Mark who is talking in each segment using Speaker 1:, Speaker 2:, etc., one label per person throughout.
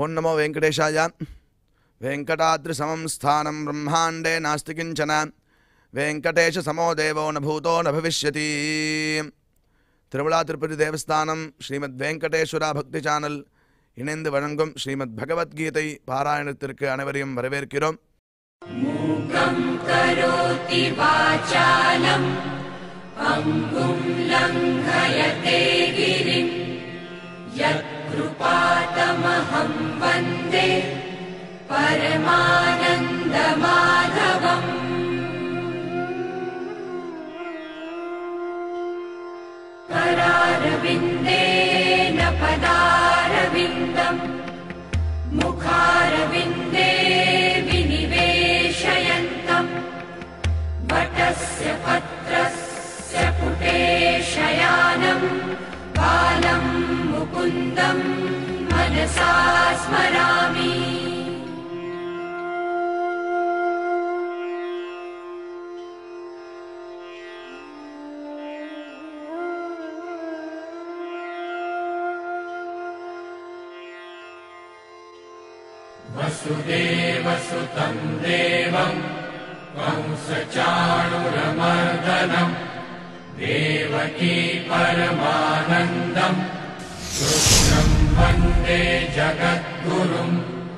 Speaker 1: ఓం నమో వెంకటేశాయ వెంకటాద్రిసమం స్థానం బ్రహ్మాండే నాస్తి కించన వెంకటేశ సమో దేవో న భూతో న భవిష్యతి திருவிழா திருப்பதி தேவஸ்தானம் ஸ்ரீமத் வெங்கடேஸ்வரா பக்தி சேனல் இணைந்து வழங்கும் ஸ்ரீமத் பகவத்கீதை பாராயணத்திற்கு அனைவரையும் வரவேற்கிறோம்
Speaker 2: करोति वाचालम् पङ्गुम् लङ्घयते गिरिम् यत्कृपातमहं वन्दे परमानन्दमाधवम् करारविन्देन पदारविन्दम् मुखारविन्दे विनिवेशयन्तम् वटस्य पत्रस्य पुटे शयानम् बालम् मुकुन्दम् मनसा स्मरामि
Speaker 3: वसुदेवसुतम् देवम् कंसचाणुरमर्दनम् देवकी परमानन्दम् कृष्णम् वन्दे जगद्गुरुम्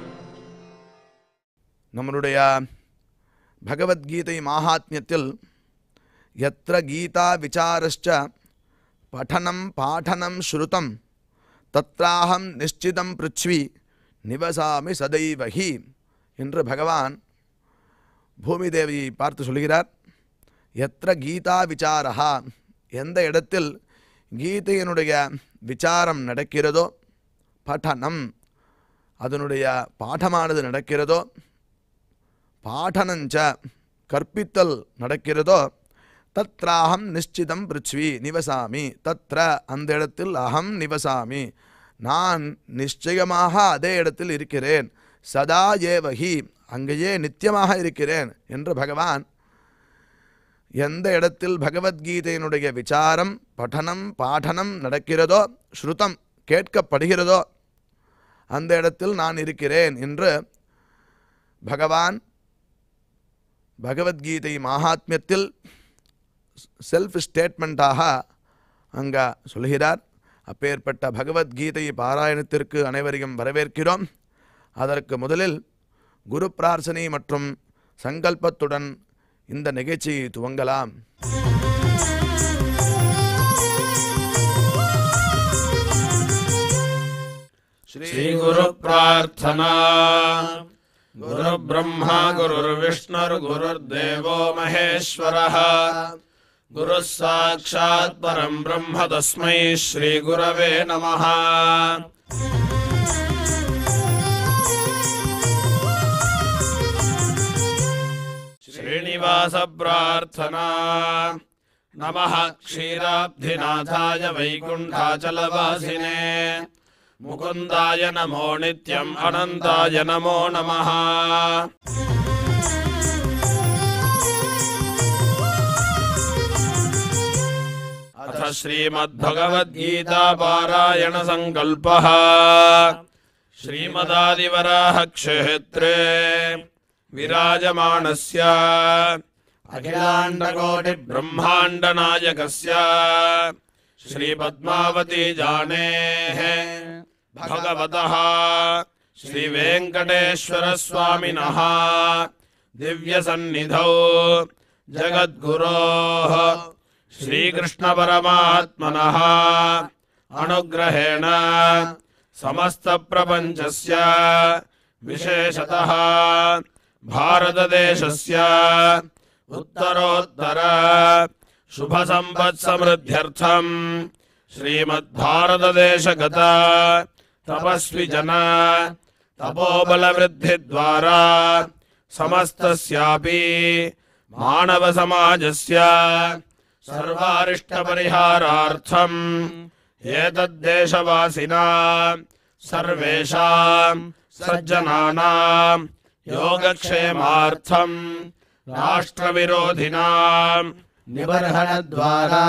Speaker 1: நம்மளுடைய பகவத்கீதை மாஹாத்மியத்தில் எத்திர கீதா விசாரஸ்ச படனம் பாடனம் ஸ்ருதம் தத்ராஹம் நிச்சிதம் பிருத்வி நிவசாமி சதைவஹி என்று பகவான் பூமி தேவியை பார்த்து சொல்கிறார் எத்திர கீதா விசாரா எந்த இடத்தில் கீதையினுடைய விசாரம் நடக்கிறதோ படனம் அதனுடைய பாடமானது நடக்கிறதோ பாடனஞ்ச கற்பித்தல் நடக்கிறதோ தத்ராஹம் நிச்சிதம் பிருத்வி நிவசாமி தத்ர அந்த இடத்தில் அகம் நிவசாமி நான் நிச்சயமாக அதே இடத்தில் இருக்கிறேன் சதா ஏவகி அங்கேயே நித்தியமாக இருக்கிறேன் என்று பகவான் எந்த இடத்தில் பகவத்கீதையினுடைய விசாரம் பఠனம் பாடனம் நடக்கிறதோ ஸ்ருதம் கேட்கப்படுகிறதோ அந்த இடத்தில் நான் இருக்கிறேன் என்று பகவான் பகவத்கீதை மகாத்மியத்தில் செல்ஃப் ஸ்டேட்மெண்ட்டாக அங்கே சொல்கிறார் அப்பேற்பட்ட பகவத்கீதை பாராயணத்திற்கு அனைவரையும் வரவேற்கிறோம் அதற்கு முதலில் குரு பிரார்த்தனை மற்றும் சங்கல்பத்துடன் இந்த நிகழ்ச்சியை துவங்கலாம்
Speaker 3: श्रीगुरुप्रार्थना गुरुब्रह्मा गुरुर्विष्णुर्गुरुर्देवो महेश्वरः गुरुः साक्षात् परम् ब्रह्म तस्मै श्रीगुरवे नमः श्रीनिवासप्रार्थना नमः क्षीराब्धिनाथाय वैकुण्ठाचलवासिने मुकुन्दाय नमो नित्यम् अनन्ताय नमो नमः अथ श्रीमद्भगवद्गीतापारायणसङ्कल्पः श्रीमदादिवराहक्षेत्रे विराजमाणस्य अखिलाण्डकोटिब्रह्माण्डनायकस्य श्रीपद्मावती जानेः भगवतः श्रीवेङ्कटेश्वरस्वामिनः दिव्यसन्निधौ जगद्गुरोः श्रीकृष्णपरमात्मनः अनुग्रहेण समस्तप्रपञ्चस्य विशेषतः भारतदेशस्य उत्तरोत्तर शुभसम्पत्समृद्ध्यर्थम् श्रीमद्भारतदेशगत तपस्वि जन तपोबलवृद्धिद्वारा समस्तस्यापि मानवसमाजस्य सर्वारिष्टपरिहारार्थम् एतद्देशवासिना सर्वेषाम् सज्जनानाम् योगक्षेमार्थम् राष्ट्रविरोधिनाम् निबर्हणद्वारा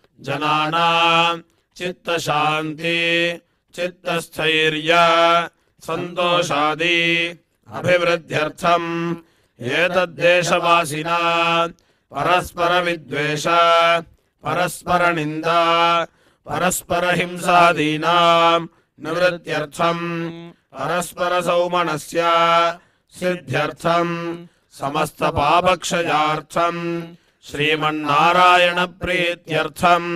Speaker 3: जनानाम् चित्तशान्ति चित्तस्थैर्य सन्तोषादि अभिवृद्ध्यर्थम् एतद्देशवासिना परस्परविद्वेष परस्परनिन्दा परस्परहिंसादीनाम् निवृत्त्यर्थम् परस्परसौमनस्य सिद्ध्यर्थम् समस्तपापक्षयार्थम् श्रीमन्नारायणप्रीत्यर्थम्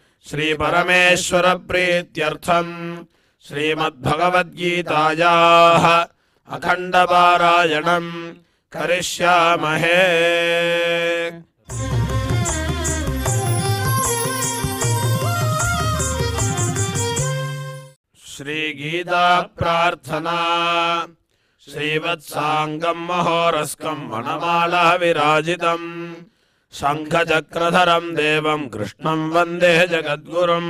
Speaker 3: श्रीपरमेश्वरप्रीत्यर्थम् श्रीमद्भगवद्गीतायाः अखण्डपारायणम् करिष्यामहे श्रीगीताप्रार्थना श्रीवत्साङ्गम् महोरस्कम् वनमालः विराजितम् शङ्खचक्रधरम् देवम् कृष्णम् वन्दे जगद्गुरुम्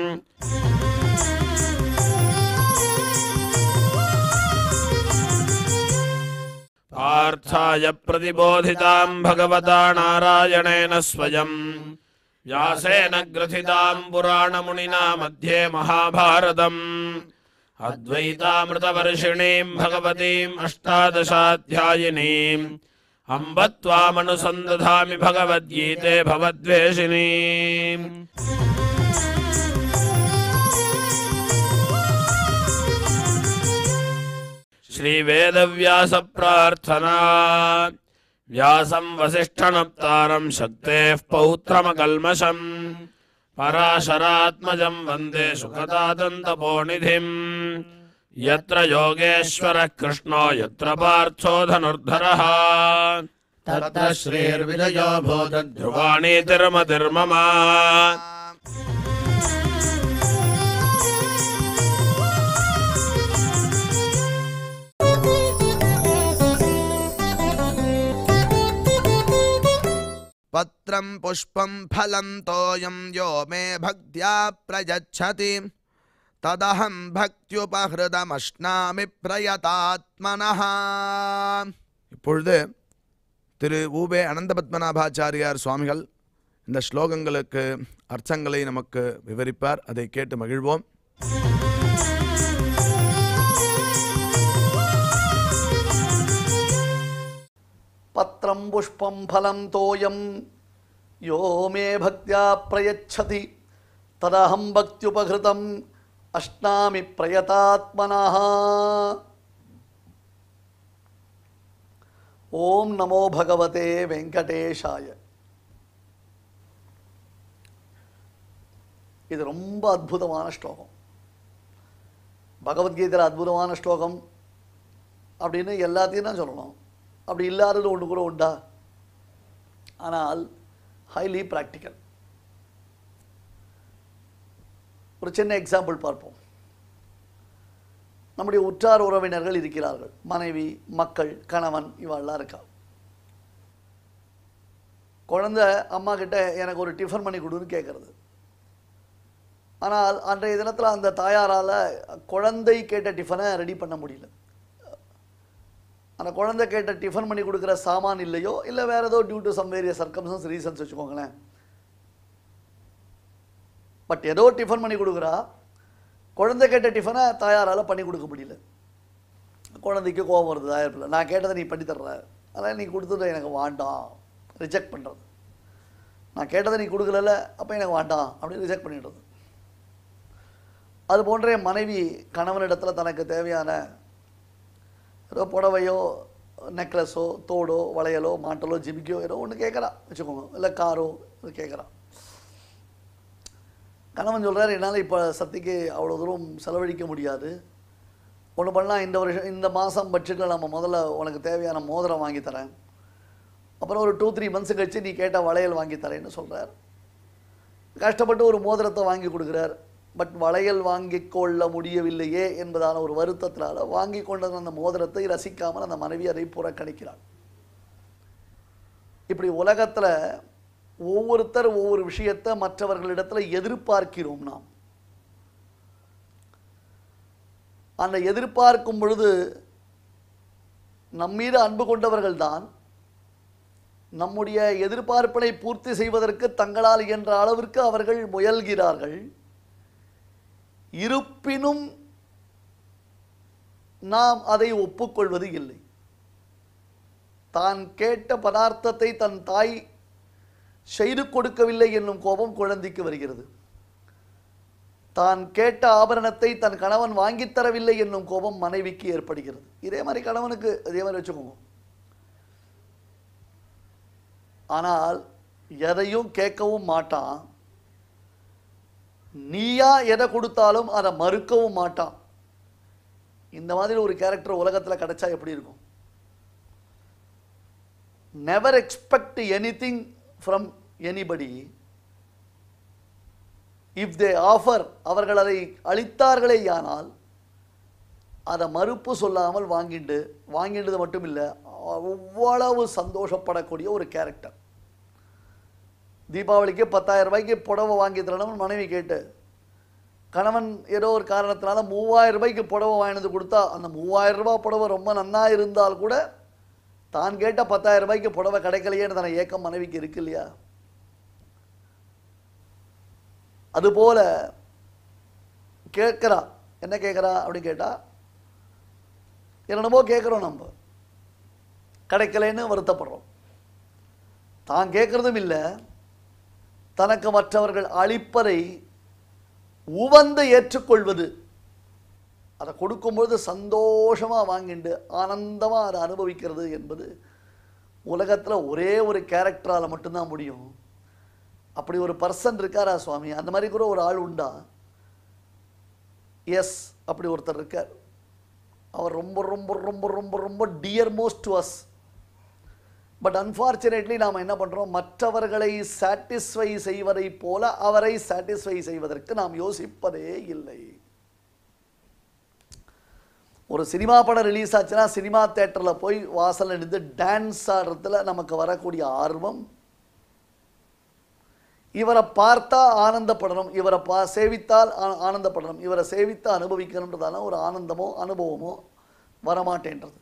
Speaker 3: पार्थाय प्रतिबोधिताम् भगवता नारायणेन स्वयम् व्यासेन ग्रथिताम् पुराणमुनिना मध्ये महाभारतम् अद्वैतामृतवर्षिणीम् भगवतीम् अष्टादशाध्यायिनीम् अम्ब त्वामनुसन्दधामि भगवद्गीते भवद्वेषिणीम् श्रीवेदव्यासप्रार्थना व्यासम् वसिष्ठनप्तारम् शक्तेः पौत्रमकल्मषम् पराशरात्मजम् वन्दे सुखदादन्तपोनिधिम् यत्र योगेश्वरः कृष्णो यत्र पार्थो धनुर्धरः
Speaker 4: तत्र श्रीर्विजयो भूतध्रुवा
Speaker 3: ध्रुवाणी तिर्मतिर्मम
Speaker 1: पत्रं पुष्पं फलं तोयं यो मे भक्त्या प्रयच्छति तदहं भक्त्युपहृतमश्नामि प्रयतात्मनः இப்பொழுது திரு ஊபே அனந்த பத்மநாபாச்சாரியார் சுவாமிகள் இந்த ஸ்லோகங்களுக்கு அர்த்தங்களை நமக்கு விவரிப்பார் அதை கேட்டு மகிழ்வோம்
Speaker 4: पत्रं पुष्पं फलं तोयं यो मे भक्त्या प्रयच्छति तदहं भक्त्युपहृतम् अश्नामि प्रयतात्मनः ஓம் நமோ பகவதே வெங்கடேஷாய இது ரொம்ப அற்புதமான ஸ்லோகம் பகவத்கீதையில் அற்புதமான ஸ்லோகம் அப்படின்னு எல்லாத்தையும் தான் சொல்லணும் அப்படி இல்லாதது ஒன்று கூட உண்டா ஆனால் ஹைலி ப்ராக்டிக்கல் ஒரு சின்ன எக்ஸாம்பிள் பார்ப்போம் நம்முடைய உற்றார் உறவினர்கள் இருக்கிறார்கள் மனைவி மக்கள் கணவன் இவெல்லாம் இருக்கா குழந்தை அம்மா கிட்ட எனக்கு ஒரு டிஃபன் பண்ணி கொடுன்னு கேட்குறது ஆனால் அன்றைய தினத்தில் அந்த தாயாரால் குழந்தை கேட்ட டிஃபனை ரெடி பண்ண முடியல அந்த குழந்தை கேட்ட டிஃபன் பண்ணி கொடுக்குற சாமான் இல்லையோ இல்லை வேற ஏதோ due to some various circumstances reasons வச்சுக்கோங்களேன் பட் ஏதோ டிஃபன் பண்ணி கொடுக்குறா குழந்தை கேட்ட டிஃபனை தாயாரால் பண்ணி கொடுக்க முடியல குழந்தைக்கு கோபம் வருது தாயார் நான் கேட்டதை நீ பண்ணி தர்ற அதனால் நீ கொடுத்தது எனக்கு வேண்டாம் ரிஜெக்ட் பண்ணுறது நான் கேட்டதை நீ கொடுக்கலல்ல அப்போ எனக்கு வேண்டாம் அப்படின்னு ரிஜெக்ட் பண்ணிடுறது அது போன்ற என் மனைவி கணவனிடத்தில் தனக்கு தேவையான ஏதோ புடவையோ நெக்லஸோ தோடோ வளையலோ மாட்டலோ ஜிமிக்கோ ஏதோ ஒன்று கேட்குறா வச்சுக்கோங்க இல்லை காரோ கேட்குறா கணவன் சொல்கிறார் என்னால் இப்போ சத்திக்கு அவ்வளோ தூரம் செலவழிக்க முடியாது ஒன்று பண்ணலாம் இந்த வருஷம் இந்த மாதம் பட்ஜெட்டில் நம்ம முதல்ல உனக்கு தேவையான மோதிரம் வாங்கி தரேன் அப்புறம் ஒரு டூ த்ரீ மந்த்ஸ் கழிச்சு நீ கேட்ட வளையல் வாங்கி தரேன்னு சொல்கிறார் கஷ்டப்பட்டு ஒரு மோதிரத்தை வாங்கி கொடுக்குறார் பட் வளையல் வாங்கி கொள்ள முடியவில்லையே என்பதான ஒரு வருத்தத்தினால வாங்கி கொண்ட அந்த மோதிரத்தை ரசிக்காமல் அந்த மனைவி அதை புறக்கணிக்கிறாள் இப்படி உலகத்தில் ஒவ்வொருத்தர் ஒவ்வொரு விஷயத்தை மற்றவர்களிடத்துல எதிர்பார்க்கிறோம் நாம் அந்த எதிர்பார்க்கும் பொழுது நம்மீது அன்பு கொண்டவர்கள் தான் நம்முடைய எதிர்பார்ப்பினை பூர்த்தி செய்வதற்கு தங்களால் இயன்ற அளவிற்கு அவர்கள் முயல்கிறார்கள் இருப்பினும் நாம் அதை ஒப்புக்கொள்வது இல்லை தான் கேட்ட பதார்த்தத்தை தன் தாய் செய்து கொடுக்கவில்லை என்னும் கோபம் குழந்தைக்கு வருகிறது தான் கேட்ட ஆபரணத்தை தன் கணவன் வாங்கித் தரவில்லை என்னும் கோபம் மனைவிக்கு ஏற்படுகிறது இதே மாதிரி கணவனுக்கு இதே மாதிரி வச்சுக்கோங்க ஆனால் எதையும் கேட்கவும் மாட்டான் நீயா எதை கொடுத்தாலும் அதை மறுக்கவும் மாட்டான் இந்த மாதிரி ஒரு கேரக்டர் உலகத்தில் கிடைச்சா எப்படி இருக்கும் never expect anything from anybody if they offer அவர்கள் அதை அளித்தார்களேயானால் அதை மறுப்பு சொல்லாமல் வாங்கிண்டு வாங்கிண்டது மட்டும் இல்லை அவ்வளவு சந்தோஷப்படக்கூடிய ஒரு கேரக்டர் தீபாவளிக்கு பத்தாயிரம் ரூபாய்க்கு புடவை வாங்கி தரணும்னு மனைவி கேட்டு கணவன் ஏதோ ஒரு காரணத்தினால மூவாயிரம் ரூபாய்க்கு புடவை வாங்கினது கொடுத்தா அந்த மூவாயிரம் ரூபாய் புடவை ரொம்ப நன்னா இருந்தால் கூட தான் கேட்ட பத்தாயிரம் ரூபாய்க்கு புடவை கிடைக்கலையேன்னு தன ஏக்கம் மனைவிக்கு இருக்கு இல்லையா அதுபோல கேட்குறா என்ன கேட்குறா அப்படின்னு கேட்டா என்னென்னமோ கேட்குறோம் நம்ம கிடைக்கலைன்னு வருத்தப்படுறோம் தான் கேட்குறதும் இல்லை தனக்கு மற்றவர்கள் அளிப்பதை உவந்து ஏற்றுக்கொள்வது அதை கொடுக்கும்பொழுது சந்தோஷமாக வாங்கிண்டு ஆனந்தமாக அதை அனுபவிக்கிறது என்பது உலகத்தில் ஒரே ஒரு கேரக்டரால் மட்டும்தான் முடியும் அப்படி ஒரு பர்சன் இருக்காரா சுவாமி அந்த மாதிரி கூட ஒரு ஆள் உண்டா எஸ் அப்படி ஒருத்தர் இருக்கார் அவர் ரொம்ப ரொம்ப ரொம்ப ரொம்ப ரொம்ப dear most to us but unfortunately நாம் என்ன பண்ணுறோம் மற்றவர்களை சாட்டிஸ்ஃபை செய்வதைப் போல அவரை சாட்டிஸ்ஃபை செய்வதற்கு நாம் யோசிப்பதே இல்லை ஒரு சினிமா படம் ரிலீஸ் ஆச்சுன்னா சினிமா தேட்டரில் போய் வாசல் நின்று டான்ஸ் ஆடுறதுல நமக்கு வரக்கூடிய ஆர்வம் இவரை பார்த்தா ஆனந்தப்படணும் இவரை பா சேவித்தால் ஆ- ஆனந்தப்படணும் இவரை சேவித்து அனுபவிக்கணுன்றதால ஒரு ஆனந்தமோ அனுபவமோ வரமாட்டேன்றது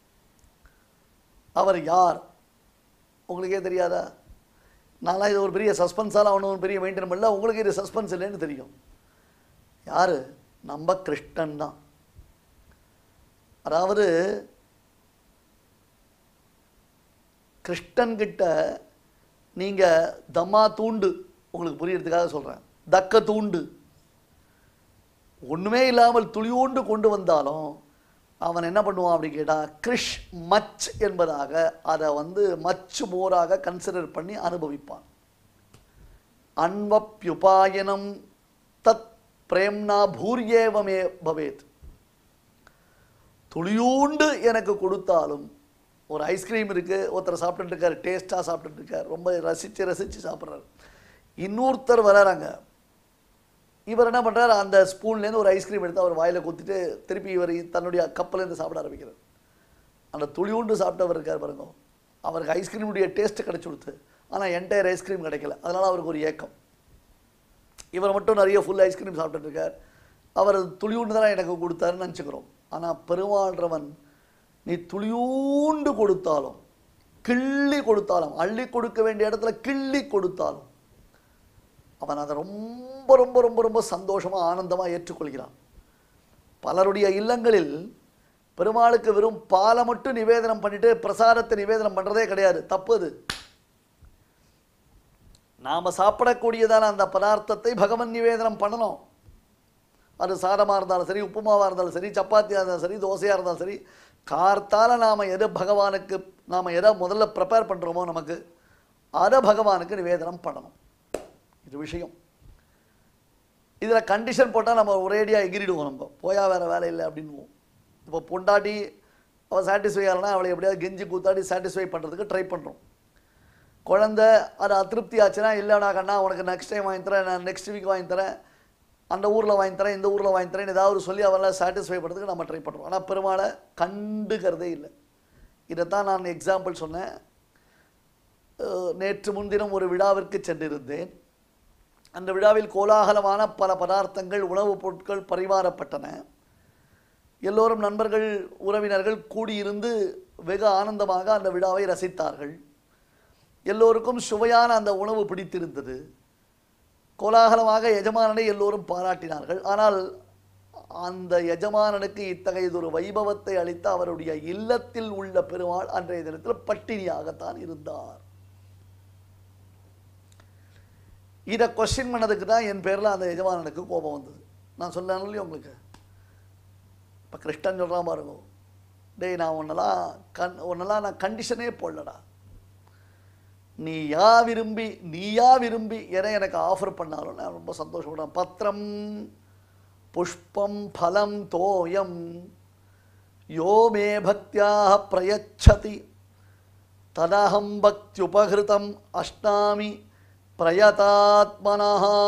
Speaker 4: அவர் யார் உங்களுக்கே தெரியாதா நான்லாம் இது ஒரு பெரிய சஸ்பென்ஸால் ஒன்றும் பெரிய மெயின்டைன் பண்ணல உங்களுக்கு இது சஸ்பென்ஸ் இல்லைன்னு தெரியும் யார் நம்ம கிருஷ்ணன் தான் அதாவது கிருஷ்ணன்கிட்ட நீங்கள் தம்மா தூண்டு உங்களுக்கு புரியறதுக்காக சொல்கிறேன் தக்க தூண்டு ஒன்றுமே இல்லாமல் துளியோண்டு கொண்டு வந்தாலும் அவன் என்ன பண்ணுவான் அப்படின்னு கேட்டால் கிருஷ் மச் என்பதாக அதை வந்து மச் மோராக கன்சிடர் பண்ணி அனுபவிப்பான் அன்வப்யுபாயனம் தத் பிரேம்னா பூர்யேவமே பவேத் துளியூண்டு எனக்கு கொடுத்தாலும் ஒரு ஐஸ்கிரீம் இருக்குது ஒருத்தர் சாப்பிட்டுட்டு இருக்காரு டேஸ்ட்டாக சாப்பிட்டுட்டு இருக்கார் ரொம்ப ரசித்து ரசித்து சாப்பிட்றாரு இன்னொருத்தர் வராங்க இவர் என்ன பண்ணுறாரு அந்த ஸ்பூன்லேருந்து ஒரு ஐஸ்கிரீம் எடுத்து அவர் வாயில் குத்திட்டு திருப்பி இவர் தன்னுடைய கப்பலேருந்து சாப்பிட ஆரம்பிக்கிறார் அந்த துளியூண்டு சாப்பிட்டவர் இருக்கார் பாருங்க அவருக்கு ஐஸ்கிரீமுடைய டேஸ்ட்டு கிடச்சி கொடுத்து ஆனால் என்டையர் ஐஸ்கிரீம் கிடைக்கல அதனால் அவருக்கு ஒரு ஏக்கம் இவர் மட்டும் நிறைய ஃபுல் ஐஸ்கிரீம் சாப்பிட்டுட்டு இருக்கார் அவர் துளியூண்டு தான் எனக்கு கொடுத்தாருன்னு நினச்சிக்கிறோம் ஆனால் பெருமாள்றவன் நீ துளியூண்டு கொடுத்தாலும் கிள்ளி கொடுத்தாலும் அள்ளி கொடுக்க வேண்டிய இடத்துல கிள்ளி கொடுத்தாலும் அவன் அதை ரொம்ப ரொம்ப ரொம்ப ரொம்ப சந்தோஷமாக ஆனந்தமாக ஏற்றுக்கொள்கிறான் பலருடைய இல்லங்களில் பெருமாளுக்கு வெறும் பாலை மட்டும் நிவேதனம் பண்ணிட்டு பிரசாதத்தை நிவேதனம் பண்ணுறதே கிடையாது தப்பு அது நாம் சாப்பிடக்கூடியதான அந்த பதார்த்தத்தை பகவன் நிவேதனம் பண்ணணும் அது சாதமாக இருந்தாலும் சரி உப்புமாவாக இருந்தாலும் சரி சப்பாத்தியாக இருந்தாலும் சரி தோசையாக இருந்தாலும் சரி கார்த்தால நாம் எது பகவானுக்கு நாம் எதை முதல்ல ப்ரிப்பேர் பண்ணுறோமோ நமக்கு அதை பகவானுக்கு நிவேதனம் பண்ணணும் இது விஷயம் இதில் கண்டிஷன் போட்டால் நம்ம ஒரேடியாக எகிரிடுவோம் நம்ம போயா வேறு வேலை இல்லை அப்படின்னுவோம் இப்போ பொண்டாட்டி அவள் சாட்டிஸ்ஃபை ஆகலைன்னா அவளை எப்படியாவது கெஞ்சி கூத்தாடி சாட்டிஸ்ஃபை பண்ணுறதுக்கு ட்ரை பண்ணுறோம் குழந்தை அது அதிருப்தி ஆச்சுன்னா இல்லைடா கண்ணா உனக்கு நெக்ஸ்ட் டைம் வாங்கி தரேன் நான் நெக்ஸ்ட் வீக் வாங்கி தரேன் அந்த ஊரில் வாங்கி தரேன் இந்த ஊரில் வாங்கி தரேன் ஏதாவது சொல்லி அவெல்லாம் சாட்டிஸ்ஃபை பண்ணுறதுக்கு நம்ம ட்ரை பண்ணுறோம் ஆனால் பெருமாளை கண்டுக்கிறதே இல்லை இதைத்தான் நான் எக்ஸாம்பிள் சொன்னேன் அஹ், நேற்று முன்தினம் ஒரு விழாவிற்கு சென்றிருந்தேன் அந்த விழாவில் கோலாகலமான பல பதார்த்தங்கள் உணவுப் பொருட்கள் பரிமாறப்பட்டன எல்லோரும் நண்பர்கள் உறவினர்கள் கூடியிருந்து வெகு ஆனந்தமாக அந்த விழாவை ரசித்தார்கள் எல்லோருக்கும் சுவையான அந்த உணவு பிடித்திருந்தது கோலாகலமாக எஜமானனை எல்லோரும் பாராட்டினார்கள் ஆனால் அந்த எஜமானனுக்கு இத்தகையதொரு வைபவத்தை அளித்த அவருடைய இல்லத்தில் உள்ள பெருமாள் அன்றைய தினத்தில் பட்டினியாகத்தான் இருந்தார் இதை கொஸ்டின் பண்ணதுக்கு தான் என் பேரில் அந்த எஜமானனுக்கு கோபம் வந்தது நான் சொன்னேன் இல்லையா உங்களுக்கு இப்போ கிருஷ்ணன் சொல்கிறான் பாருங்க டேய் நான் உன்னெல்லாம் கண் உன்னெல்லாம் நான் கண்டிஷனே போடலடா நீயா விரும்பி நீயா விரும்பி என எனக்கு ஆஃபர் பண்ணாலும் நான் ரொம்ப சந்தோஷப்படுறேன் பத்திரம் புஷ்பம் ஃபலம் தோயம் யோ மே பக்தியாக பிரயச்சதி ததஹம் பக்தியுபகிருதம் அஷ்டாமி பிரயதாத்மனா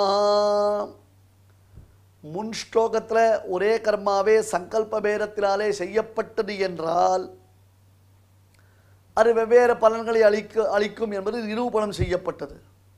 Speaker 4: முன் ஸ்லோகத்தில் ஒரே கர்மாவே சங்கல்ப பேரத்தினாலே செய்யப்பட்டது என்றால் அது வெவ்வேறு பலன்களை அளிக்க அளிக்கும் என்பது நிரூபணம் செய்யப்பட்டது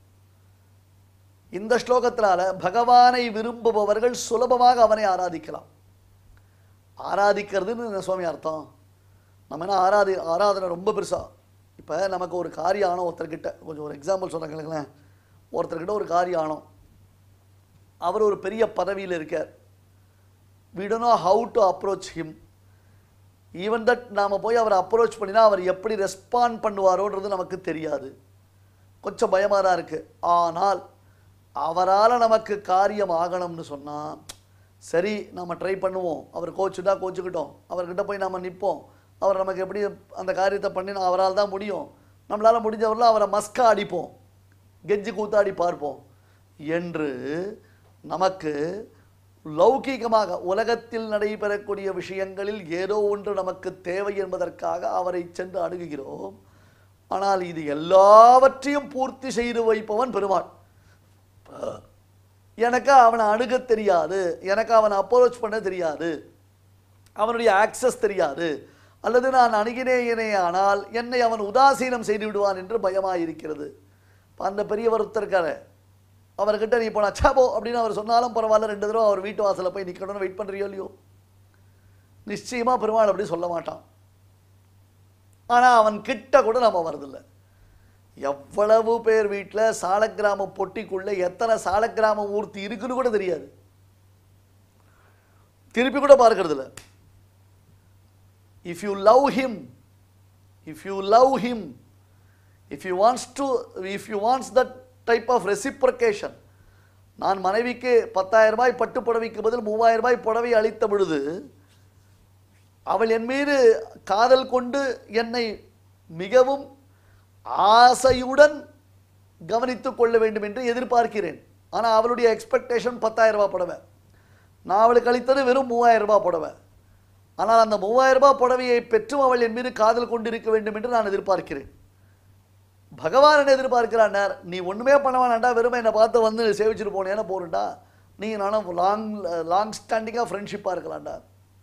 Speaker 4: இந்த ஸ்லோகத்தினால பகவானை விரும்புபவர்கள் சுலபமாக அவனை ஆராதிக்கலாம் ஆராதிக்கிறதுன்னு என்ன சுவாமி அர்த்தம் நம்ம என்ன ஆராதி ஆராதனை ரொம்ப பெருசா இப்போ நமக்கு ஒரு காரியம் ஆனோம் ஒருத்தர்கிட்ட கொஞ்சம் ஒரு எக்ஸாம்பிள் சொல்கிறேன் ஒருத்தர்கிட்ட ஒரு காரியம் ஆனோம் அவர் ஒரு பெரிய பதவியில் இருக்கார் we don't know how to approach him even that நாம் போய் அவரை அப்ரோச் பண்ணினா அவர் எப்படி ரெஸ்பாண்ட் பண்ணுவாரோன்றது நமக்கு தெரியாது கொஞ்சம் பயமாக தான் இருக்குது ஆனால் அவரால் நமக்கு காரியம் ஆகணும்னு சொன்னால் சரி நம்ம ட்ரை பண்ணுவோம் அவர் கோச்சுட்டா கோச்சுக்கிட்டோம் அவர்கிட்ட போய் நம்ம நிற்போம் அவர் நமக்கு எப்படி அந்த காரியத்தை பண்ணி அவரால் தான் முடியும் நம்மளால் முடிஞ்சவரில் அவரை மஸ்கா அடிப்போம் கெஞ்சி கூத்தாடி பார்ப்போம் என்று நமக்கு லௌகீகமாக உலகத்தில் நடைபெறக்கூடிய விஷயங்களில் ஏதோ ஒன்று நமக்கு தேவை என்பதற்காக அவரை சென்று அணுகுகிறோம் ஆனால் இது எல்லாவற்றையும் பூர்த்தி செய்து வைப்பவன் பெருமாள் எனக்கு அவனை அணுக தெரியாது எனக்கு அவனை அப்ரோச் பண்ண தெரியாது அவனுடைய ஆக்சஸ் தெரியாது அல்லது நான் அணுகினேனே ஆனால் என்னை அவன் உதாசீனம் செய்து விடுவான் என்று பயமாயிருக்கிறது இப்ப அந்த பெரியவர் ஒருத்தர் இருக்காரு அவர்கிட்ட நீ போனா சாபோ அப்படின்னு அவர் சொன்னாலும் பரவாயில்ல ரெண்டு தடவை அவர் வீட்டு வாசல்ல போய் நிற்கணும்னு வெயிட் பண்ணுறியோ இல்லையோ நிச்சயமா பெருமாள் அப்படி சொல்ல மாட்டான் ஆனா அவன் கிட்ட கூட நம்ம வரதில்லை எவ்வளவு பேர் வீட்டில் சாலக்கிராம பொட்டிக்குள்ள எத்தனை சாலக்கிராம மூர்த்தி இருக்குன்னு கூட தெரியாது திருப்பி கூட பார்க்கறது இல்ல if you love him if you love him if you wants to if you wants that type of reciprocation நான் மனைவிக்கு பத்தாயிரம் ரூபாய் பட்டு புடவைக்கு பதில் மூவாயிரம் ரூபாய் புடவை அளித்த பொழுது அவள் என் மீது காதல் கொண்டு என்னை மிகவும் ஆசையுடன் கவனித்துக் கொள்ள வேண்டும் என்று எதிர்பார்க்கிறேன் ஆனால் அவளுடைய எக்ஸ்பெக்டேஷன் பத்தாயிரம் ரூபாய் புடவை நான் அவளுக்கு அளித்தது வெறும் மூவாயிரம் ரூபாய் புடவை ஆனால் அந்த மூவாயிரம் ரூபாய் புடவையை பெற்றும் அவள் என் மீது காதல் கொண்டிருக்க வேண்டும் என்று நான் எதிர்பார்க்கிறேன் பகவான் என்ன எதிர்பார்க்கிறான் நீ ஒன்றுமே பண்ண வேணாண்டா வெறுமை என்னை பார்த்து வந்து சேவிச்சுட்டு போனேன்னு போறேன்டா நீ நானும் லாங் லாங் ஸ்டாண்டிங்காக ஃப்ரெண்ட்ஷிப்பாக இருக்கலாம்டா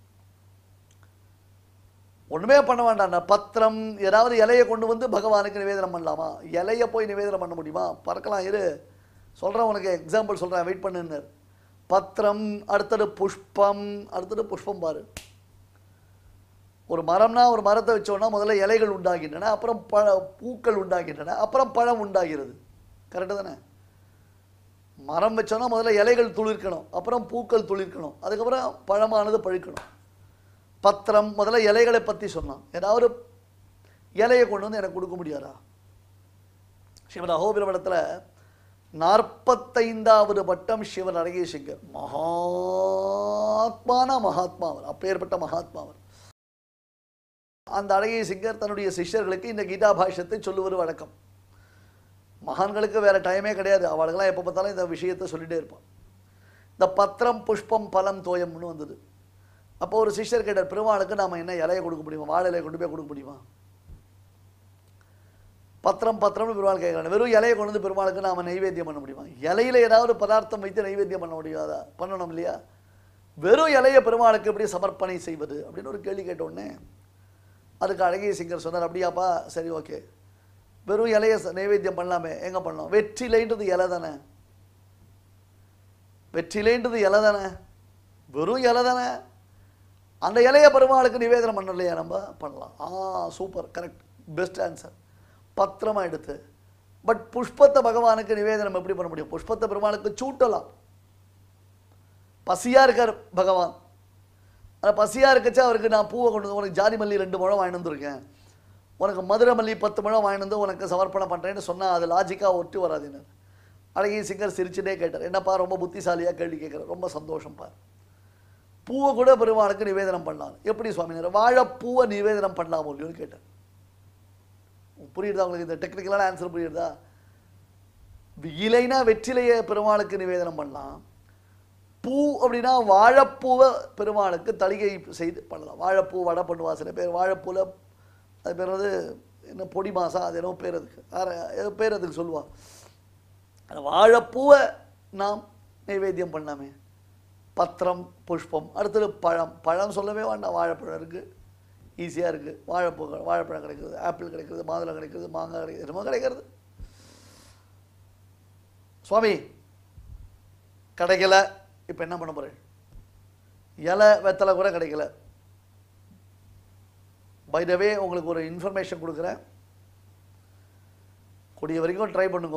Speaker 4: ஒன்றுமே பண்ண வேண்டாம்டா பத்திரம் ஏதாவது இலையை கொண்டு வந்து பகவானுக்கு நிவேதனம் பண்ணலாமா இலையை போய் நிவேதனம் பண்ண முடியுமா பறக்கலாம் இரு சொல்கிறேன் உனக்கு எக்ஸாம்பிள் சொல்கிறேன் வெயிட் பண்ணுன்னு பத்திரம் அடுத்தது புஷ்பம் அடுத்தது புஷ்பம் பாரு ஒரு மரம்னா ஒரு மரத்தை வச்சோன்னா முதல்ல இலைகள் உண்டாகின்றன அப்புறம் பழ பூக்கள் உண்டாகின்றன அப்புறம் பழம் உண்டாகிறது கரெக்டு தானே மரம் வச்சோன்னா முதல்ல இலைகள் துளிர்க்கணும் அப்புறம் பூக்கள் துளிர்க்கணும் அதுக்கப்புறம் பழமானது பழுக்கணும் பத்திரம் முதல்ல இலைகளை பற்றி சொன்னான் ஏதாவது இலையை கொண்டு வந்து எனக்கு கொடுக்க முடியாதா சிவன் அகோபிரமணத்தில் நாற்பத்தைந்தாவது பட்டம் சிவன் அழகேசிங்கர் மகாத்மான மகாத்மாவர் அப்பேற்பட்ட மகாத்மாவர் அந்த அழகிய சிங்கர் தன்னுடைய சிஷ்யர்களுக்கு இந்த கீதா பாஷ்யத்தை சொல்லுவது வழக்கம் மகான்களுக்கு வேற டைமே கிடையாது அவளுக்கெல்லாம் எப்போ பார்த்தாலும் இந்த விஷயத்தை சொல்லிட்டே இருப்பான் இந்த பத்திரம் புஷ்பம் பலம் தோயம்னு வந்தது அப்போ ஒரு சிஷ்யர் கேட்டார் பெருமாளுக்கு நாம என்ன இலையை கொடுக்க முடியுமா வாழை இலையை கொண்டு போய் கொடுக்க முடியுமா பத்திரம் பத்திரம்னு பெருமாள் கேட்குறாங்க வெறும் இலையை கொண்டு வந்து பெருமாளுக்கு நாம நைவேத்தியம் பண்ண முடியுமா இலையில ஏதாவது பதார்த்தம் வைத்து நைவேத்தியம் பண்ண முடியாதா பண்ணணும் இல்லையா வெறும் இலையை பெருமாளுக்கு எப்படி சமர்ப்பணை செய்வது அப்படின்னு ஒரு கேள்வி கேட்ட உடனே அதுக்கு அழகிய சிங்கர் சொன்னார் அப்படியாப்பா சரி ஓகே வெறும் இலையை ச- நைவேத்தியம் பண்ணலாமே எங்கே பண்ணோம் வெற்றிலைன்றது இலை தானே வெற்றிலைன்றது இலை தானே வெறும் இலை தானே அந்த இலையை பெருமாளுக்கு நிவேதனம் பண்ணலையா நம்ம பண்ணலாம் ஆ சூப்பர் கரெக்ட் பெஸ்ட் ஆன்சர் பத்திரமா எடுத்து பட் புஷ்பத்தை பகவானுக்கு நிவேதனம் எப்படி பண்ண முடியும் புஷ்பத்தை பெருமாளுக்கு சூட்டலாம் பசியா இருக்கார் பகவான் ஆனால் பசியாக இருக்கச்சா அவருக்கு நான் பூவை கொண்டு வந்து உனக்கு ஜாதி மல்லி ரெண்டு முழம் வாங்கிட்டு வந்திருக்கேன் உனக்கு மதுரை மல்லி பத்து முழம் வாங்கிட்டு வந்து உனக்கு சமர்ப்பணம் பண்ணுறேன்னு சொன்னால் அது லாஜிக்காக ஒட்டி வராதுன்னு அழகி சிங்கர் சிரிச்சுட்டே கேட்டார் என்னப்பா ரொம்ப புத்திசாலியாக கேள்வி கேட்குற ரொம்ப சந்தோஷம்ப்பா பூவை கூட பெருமாளுக்கு நிவேதனம் பண்ணலாம் எப்படி சுவாமினார் வாழைப்பூவை நிவேதனம் பண்ணலாம் இல்லையோன்னு கேட்டார் புரியுதா உங்களுக்கு இந்த டெக்னிக்கலான ஆன்சர் புரியுதா இலைனா வெற்றிலையை பெருமாளுக்கு நிவேதனம் பண்ணலாம் பூ அப்படின்னா வாழைப்பூவை பெருமாளுக்கு தளிகை செய்து பண்ணலாம் வாழைப்பூ வடை பண்ணுவா சில பேர் வாழைப்பூவில் அது பேர் வந்து என்ன பொடி மாசம் அது என்னவோ பேர் அதுக்கு வேற ஏதோ பேர் அதுக்கு சொல்லுவா அந்த வாழைப்பூவை நாம் நைவேத்தியம் பண்ணாமே பத்திரம் புஷ்பம் அடுத்தது பழம் பழம் சொல்லவே வேண்டாம் வாழைப்பழம் இருக்குது ஈஸியாக இருக்குது வாழைப்பூ வாழைப்பழம் கிடைக்கிறது ஆப்பிள் கிடைக்கிறது மாதுளை கிடைக்கிறது மாங்காய் கிடைக்கிறது என்னமோ கிடைக்கிறது சுவாமி கிடைக்கல இப்போ என்ன பண்ண போகிறேன் இலை வெத்தலை கூட கிடைக்கல பைதவே உங்களுக்கு ஒரு இன்ஃபர்மேஷன் கொடுக்குறேன் கூடிய வரைக்கும் ட்ரை பண்ணுங்க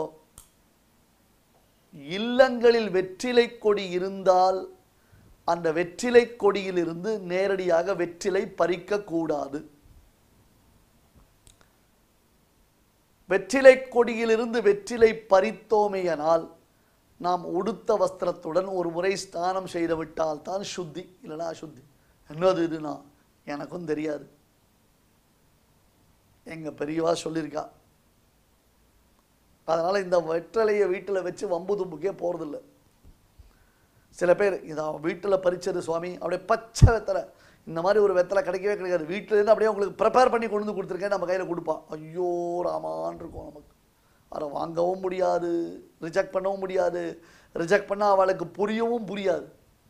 Speaker 4: இல்லங்களில் வெற்றிலை கொடி இருந்தால் அந்த வெற்றிலை கொடியிலிருந்து நேரடியாக வெற்றிலை பறிக்க கூடாது வெற்றிலை கொடியிலிருந்து வெற்றிலை பறித்தோமேயானால் நாம் உடுத்த வஸ்திரத்துடன் ஒரு முறை ஸ்நானம் செய்து விட்டால் தான் சுத்தி இல்லைனா அசுத்தி என்னது இதுனா எனக்கும் தெரியாது எங்க பெரியவா சொல்லியிருக்கா அதனால இந்த வெற்றலையை வீட்டில் வச்சு வம்பு தும்புக்கே போறதில்லை சில பேர் இதான் வீட்டில் பறிச்சது சுவாமி அப்படியே பச்சை வெத்தலை இந்த மாதிரி ஒரு வெத்தலை கிடைக்கவே கிடைக்காது வீட்டுல இருந்து அப்படியே உங்களுக்கு ப்ரிப்பேர் பண்ணி கொண்டு வந்து கொடுத்துருக்கேன் நம்ம கையில் கொடுப்பான் ஐயோ ராமான் இருக்கும் நமக்கு அதை வாங்கவும் முடியாது ரிஜெக்ட் பண்ணவும் முடியாது ரிஜெக்ட் பண்ணால் அவளுக்கு புரியவும் புரியாது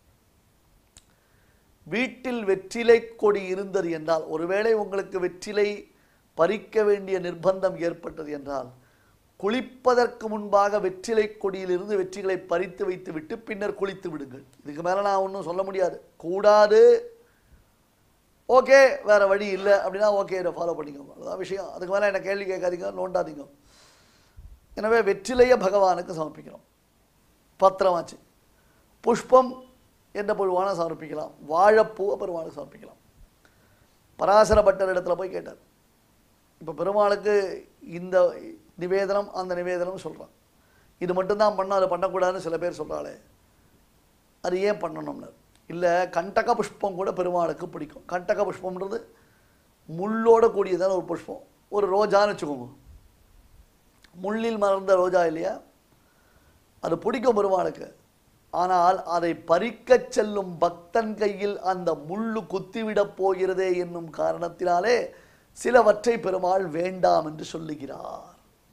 Speaker 4: வீட்டில் வெற்றிலை கொடி இருந்தது என்றால் ஒருவேளை உங்களுக்கு வெற்றிலை பறிக்க வேண்டிய நிர்பந்தம் ஏற்பட்டது என்றால் குளிப்பதற்கு முன்பாக வெற்றிலை கொடியிலிருந்து வெற்றிகளை பறித்து வைத்து விட்டு பின்னர் குளித்து விடுங்கள் இதுக்கு மேலே நான் ஒன்றும் சொல்ல முடியாது கூடாது ஓகே வேற வழி இல்லை அப்படின்னா ஓகே இதை ஃபாலோ பண்ணிக்கோங்க அதுதான் விஷயம் அதுக்கு மேலே என்ன கேள்வி கேட்காதீங்க நோண்டாதீங்க எனவே வெற்றிலையை பகவானுக்கு சமர்ப்பிக்கிறோம் பத்திரமாச்சு புஷ்பம் எந்த புழுவான சமர்ப்பிக்கலாம் வாழைப்பூவை பெருமாளுக்கு சமர்ப்பிக்கலாம் பராசர பட்டர் இடத்துல போய் கேட்டார் இப்போ பெருமாளுக்கு இந்த நிவேதனம் அந்த நிவேதனம் சொல்கிறான் இது மட்டும்தான் பண்ணணும் அதை பண்ணக்கூடாதுன்னு சில பேர் சொல்கிறாளே அது ஏன் பண்ணணும்னு இல்லை கண்டக புஷ்பம் கூட பெருமாளுக்கு பிடிக்கும் கண்டக புஷ்பம்ன்றது முள்ளோட கூடியதான ஒரு புஷ்பம் ஒரு ரோஜான்னு வச்சுக்கோங்க முள்ளில் மலர்ந்த ரோஜா இல்லையா அது பிடிக்கும் பெருமாளுக்கு ஆனால் அதை பறிக்கச் செல்லும் பக்தன் கையில் அந்த முள்ளு குத்திவிடப் போகிறதே என்னும் காரணத்தினாலே சிலவற்றை பெருமாள் வேண்டாம் என்று சொல்லுகிறார்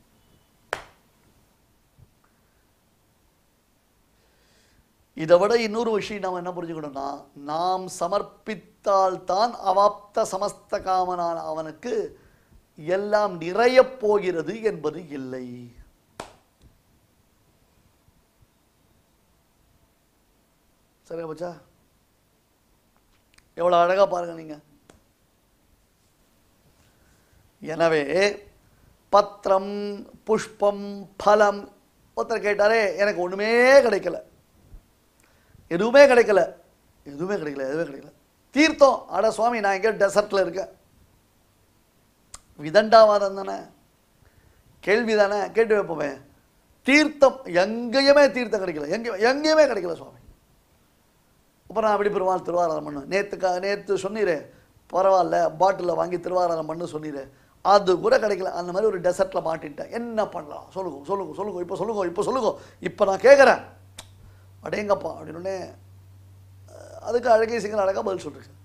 Speaker 4: இதை விட இன்னொரு விஷயம் நாம் என்ன புரிஞ்சுக்கணும்னா நாம் சமர்ப்பித்தால் தான் அவாப்த சமஸ்த காமனான அவனுக்கு எல்லாம் நிறையப் போகிறது என்பது இல்லை சரியா போச்சா எவ்வளோ அழகா பாருங்க நீங்க எனவே பத்திரம் புஷ்பம் பலம் ஒருத்தர் கேட்டாரே எனக்கு ஒண்ணுமே கிடைக்கல எதுவுமே கிடைக்கல எதுவுமே கிடைக்கல எதுவுமே கிடைக்கல தீர்த்தம் அட சுவாமி நான் எங்கேயோ டெசர்ட்ல இருக்கேன் விதண்டாவாதம் தானே கேள்வி தானே கேட்டு வைப்போமே தீர்த்தம் எங்கேயுமே தீர்த்தம் கிடைக்கல எங்கே எங்கேயுமே கிடைக்கல சுவாமி அப்புறம் நான் அப்படி பெருமாள் திருவாராதனம் பண்ணேன் நேற்றுக்கா நேற்று சொன்னீரே பரவாயில்ல பாட்டிலில் வாங்கி திருவாராதனம் பண்ணு சொன்னீரே அது கூட கிடைக்கல அந்த மாதிரி ஒரு டெசர்ட்டில் மாட்டிட்டேன் என்ன பண்ணலாம் சொல்லுங்க சொல்லுங்க சொல்லுங்க இப்போ சொல்லுங்க இப்போ சொல்லுங்க இப்போ நான் கேட்குறேன் அடேங்கப்பா அப்படின்னு அதுக்கு அழகே சிங்கர் அழகாக பதில் சொல்லிருக்கேன்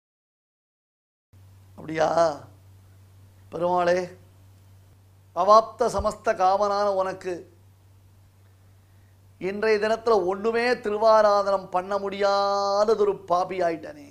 Speaker 4: அப்படியா பெருமாளே அவாப்த சமஸ்த காமனான உனக்கு இன்றைய தினத்துல ஒண்ணுமே திருவாராதனம் பண்ண முடியாததொரு பாபி ஆயிட்டனே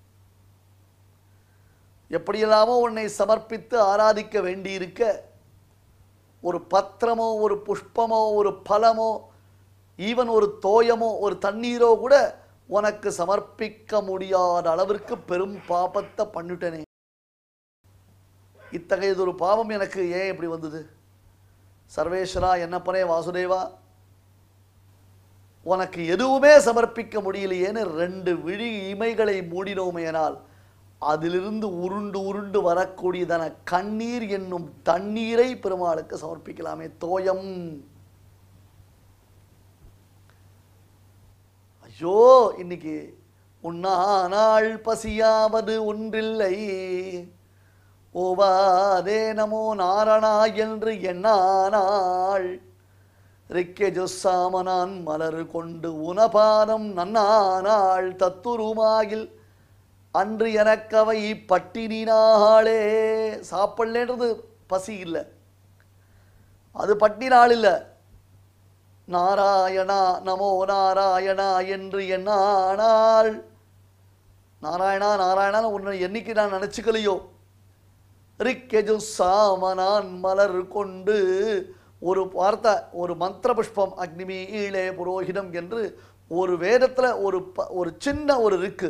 Speaker 4: எப்படியெல்லாமோ உன்னை சமர்ப்பித்து ஆராதிக்க வேண்டியிருக்க ஒரு பத்திரமோ ஒரு புஷ்பமோ ஒரு பழமோ ஈவன் ஒரு தோயமோ ஒரு தண்ணீரோ கூட உனக்கு சமர்ப்பிக்க முடியாத அளவிற்கு பெரும் பாபத்தை பண்ணிட்டனே இத்தகையதொரு பாவம் எனக்கு ஏன் இப்படி வந்தது சர்வேஸ்வரா என்னப்பனே வாசுதேவா உனக்கு எதுவுமே சமர்ப்பிக்க முடியலையேன்னு ரெண்டு விழி இமைகளை மூடினோமேனால் அதிலிருந்து உருண்டு உருண்டு வரக்கூடியதான கண்ணீர் என்னும் தண்ணீரை பெருமாளுக்கு சமர்ப்பிக்கலாமே தோயம் ஐயோ இன்னைக்கு உண்ணானாள் பசியாவது ஒன்றில்லை ஓவாதே நமோ நாரணா என்று எண்ணானாள் ரிக்கெஜுசாமனான் மலர் கொண்டு உனபானம் நன்னானாள் தத்துருமாகில் அன்று எனக்கவை பட்டினினாளே சாப்பிடலேன்றது பசி இல்லை அது பட்டினாள் இல்லை நாராயணா நமோ நாராயணா என்று எண்ணானாள் நாராயணா நாராயணா உன்னை என்னைக்கு நான் நினச்சிக்கலையோ ரிக்கெஜு சாமனான் மலர் கொண்டு ஒரு வார்த்தை ஒரு மந்திர புஷ்பம் அக்னிமி ஈழே புரோகிதம் என்று ஒரு வேதத்துல ஒரு ப- ஒரு சின்ன ஒரு ரிக்கு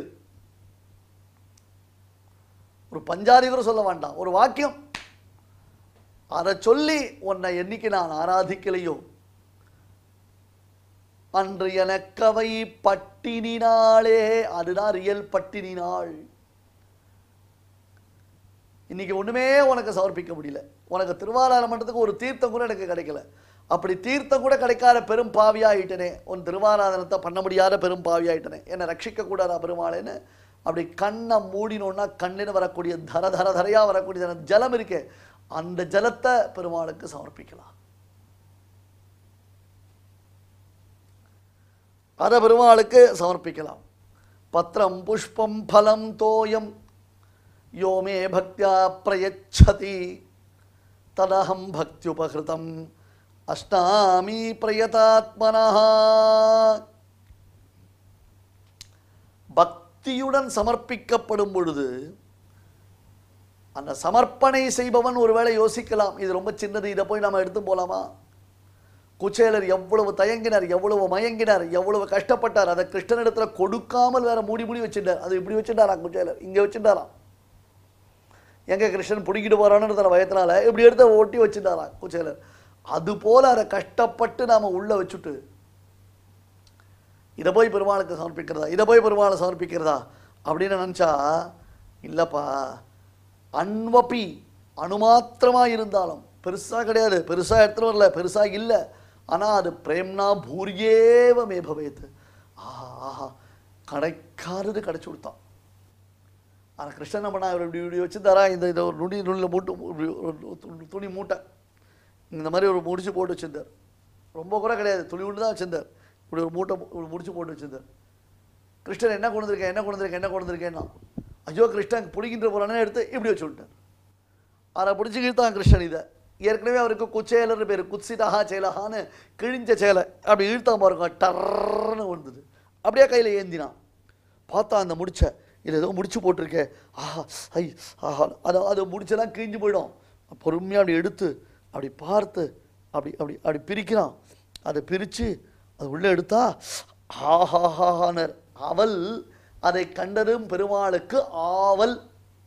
Speaker 4: ஒரு பஞ்சாதி கூட சொல்ல வேண்டாம் ஒரு வாக்கியம் அதை சொல்லி உன்னை என்னைக்கு நான் ஆராதிக்கலையோ அன்று எனக்கவை பட்டினினாளே அதுதான் ரியல் பட்டினினாள் இன்னைக்கு ஒண்ணுமே உனக்கு சமர்ப்பிக்க முடியல உனக்கு திருவாராள மன்றத்துக்கு ஒரு தீர்த்தம் கூட எனக்கு கிடைக்கல அப்படி தீர்த்தம் கூட கிடைக்காத பெரும் பாவியாயிட்டனே உன் திருவாராதனத்தை பண்ண முடியாத பெரும் பாவியாயிட்டனே என்னை ரட்சிக்க கூடாதா பெருமாளேன்னு அப்படி கண்ணை மூடினோன்னா கண்ணில் வரக்கூடிய தர தர தரையா வரக்கூடிய ஜலம் இருக்கே அந்த ஜலத்தை பெருமாளுக்கு சமர்ப்பிக்கலாம் அதை பெருமாளுக்கு சமர்ப்பிக்கலாம் பத்திரம் புஷ்பம் பலம் தோயம் யோ மே பக்தியா பிரயச்சதி ததஹம் பக்தியுபகிருதம் அஷ்டாமி பிரயதாத்மனா பக்தியுடன் சமர்ப்பிக்கப்படும் பொழுது அந்த சமர்ப்பணை செய்பவன் ஒருவேளை யோசிக்கலாம் இது ரொம்ப சின்னது இதை போய் நாம எடுத்து போலாமா குச்சேலர் எவ்வளவு தயங்கினார் எவ்வளவு மயங்கினார் எவ்வளவு கஷ்டப்பட்டார் அதை கிருஷ்ணனிடத்துல கொடுக்காமல் வேற மூடி மூடி வச்சிட்டார் அது இப்படி வச்சுட்டாராம் குச்சேலர் இங்க வச்சுட்டாராம் எங்க கிருஷ்ணன் பிடிக்கிட்டு போறான்னு வயத்தினால இப்படி எடுத்து ஒட்டி வச்சுட்டாராம் குச்சேலர் அது போல அதை கஷ்டப்பட்டு நாம உள்ள வச்சுட்டு இதை போய் பெருமாளுக்கு சமர்ப்பிக்கிறதா இதை போய் பெருமாளை சமர்ப்பிக்கிறதா அப்படின்னு நினச்சா இல்லைப்பா அன்வப்பி அணுமாத்திரமா இருந்தாலும் பெருசா கிடையாது பெருசா எடுத்துட்டு வரல பெருசா இல்லை ஆனா அது பிரேம்னா பூரியேவ மே பவேத் ஆஹா ஆஹா கிடைக்காதது கிடைச்சு கொடுத்தான் ஆனால் கிருஷ்ணன் என்ன பண்ணா இவர் இப்படி இப்படி வச்சுருந்தாரா இந்த இந்த ஒரு நுடி நுண்ணில் மூட்டு இப்படி ஒரு து- துணி மூட்டை இந்த மாதிரி ஒரு முடிச்சு போட்டு வச்சிருந்தார் ரொம்ப கூட கிடையாது துணி ஒன்று தான் வச்சிருந்தார் இப்படி ஒரு மூட்டை போ- ஒரு முடிச்சு போட்டு வச்சிருந்தார் கிருஷ்ணன் என்ன கொண்டு வந்திருக்கேன் என்ன கொண்டு வந்திருக்கேன் என்ன கொண்டு வந்திருக்கேன்னா ஐயோ கிருஷ்ணன் பிடிக்கின்ற போறானே எடுத்து இப்படி வச்சு விட்டார் அதை பிடிச்சிக்கிட்டு தான் கிருஷ்ணன் இதை ஏற்கனவே அவருக்கு குச்சேலர் பேர் குத்சிதஹா சேலஹான்னு கிழிஞ்ச சேலை அப்படி இழுத்தான் பாருங்க டர்ன்னு வந்தது அப்படியே கையில் ஏந்தினான் பார்த்தா அந்த முடிச்ச இது ஏதோ முடிச்சு போட்டிருக்கே ஆஹா ஐ ஆஹா அதை அது முடிச்செல்லாம் கிழிஞ்சு போயிடும் பொறுமையாக அப்படி எடுத்து அப்படி பார்த்து அப்படி அப்படி அப்படி பிரிக்கிறான் அதை பிரித்து அது உள்ளே எடுத்தா ஆஹாஹானர் அவள் அதை கண்டதும் பெருமாளுக்கு ஆவல்